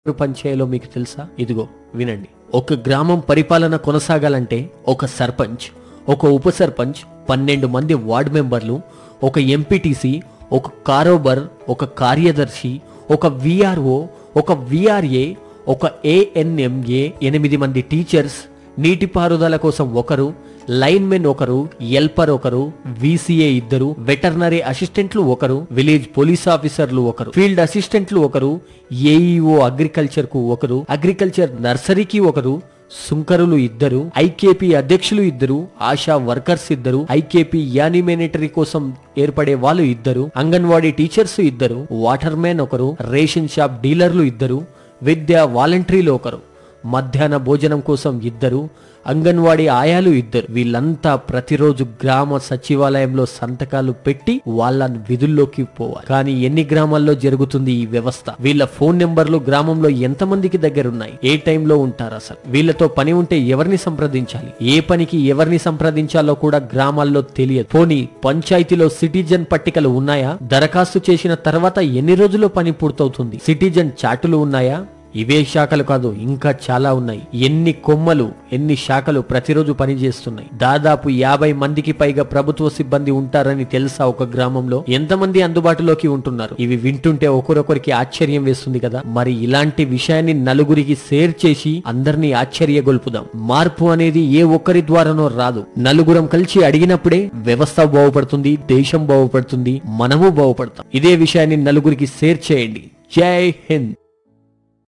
పనిచేయాలో మీకు తెలుసా ఇదిగో వినండి ఒక గ్రామం పరిపాలన కొనసాగాలంటే ఒక సర్పంచ్ ఒక ఉప సర్పంచ్ పన్నెండు మంది వార్డు మెంబర్లు ఒక ఎంపీటీసీ ఒక కారోబర్ ఒక కార్యదర్శి ఒక విఆర్ఓ ఒక విఆర్ఏ ఒక ఏఎన్ఎంఏ ఎనిమిది మంది టీచర్స్ నీటిపారుదల కోసం ఒకరు లైన్మెన్ ఒకరు ఎల్పర్ ఒకరు విసిఏ ఇద్దరు వెటర్నరీ అసిస్టెంట్లు ఒకరు విలేజ్ పోలీస్ ఆఫీసర్లు ఒకరు ఫీల్డ్ అసిస్టెంట్లు ఒకరు ఏఈఓ అగ్రికల్చర్ కు ఒకరు అగ్రికల్చర్ నర్సరీకి ఒకరు సుంకరులు ఇద్దరు ఐకేపీ అధ్యక్షులు ఇద్దరు ఆశా వర్కర్స్ ఇద్దరు ఐకేపీ యానిమేనేటరీ కోసం ఏర్పడే వాళ్ళు ఇద్దరు అంగన్వాడీ టీచర్స్ ఇద్దరు వాటర్ మ్యాన్ ఒకరు రేషన్ షాప్ డీలర్లు ఇద్దరు విద్యా వాలంటీర్లు ఒకరు మధ్యాహ్న భోజనం కోసం ఇద్దరు అంగన్వాడీ ఆయాలు ఇద్దరు వీళ్ళంతా ప్రతిరోజు గ్రామ సచివాలయంలో సంతకాలు పెట్టి వాళ్ళ విధుల్లోకి పోవాలి కానీ ఎన్ని గ్రామాల్లో జరుగుతుంది ఈ వ్యవస్థ వీళ్ళ ఫోన్ నెంబర్లు గ్రామంలో ఎంతమందికి దగ్గరున్నాయి ఏ టైంలో ఉంటారు అసలు వీళ్ళతో పని ఉంటే ఎవరిని సంప్రదించాలి ఏ పనికి ఎవరిని సంప్రదించాలో కూడా గ్రామాల్లో తెలియదు పోనీ పంచాయతీలో సిటిజన్ పట్టికలు ఉన్నాయా దరఖాస్తు చేసిన తర్వాత ఎన్ని రోజుల్లో పని పూర్తవుతుంది సిటిజన్ చాటులు ఉన్నాయా ఇవే శాఖలు కాదు ఇంకా చాలా ఉన్నాయి ఎన్ని కొమ్మలు ఎన్ని శాఖలు ప్రతిరోజు పనిచేస్తున్నాయి దాదాపు యాభై మందికి పైగా ప్రభుత్వ సిబ్బంది ఉంటారని తెలుసా ఒక గ్రామంలో ఎంతమంది అందుబాటులోకి ఉంటున్నారు ఇవి వింటుంటే ఒకరొకరికి ఆశ్చర్యం వేస్తుంది కదా మరి ఇలాంటి విషయాన్ని నలుగురికి షేర్ చేసి అందరినీ ఆశ్చర్యగొల్పుదాం మార్పు అనేది ఏ ఒక్కరి ద్వారానో రాదు నలుగురం కలిసి అడిగినప్పుడే వ్యవస్థ బాగుపడుతుంది దేశం బాగుపడుతుంది మనము బాగుపడతాం ఇదే విషయాన్ని నలుగురికి షేర్ చేయండి జై హింద్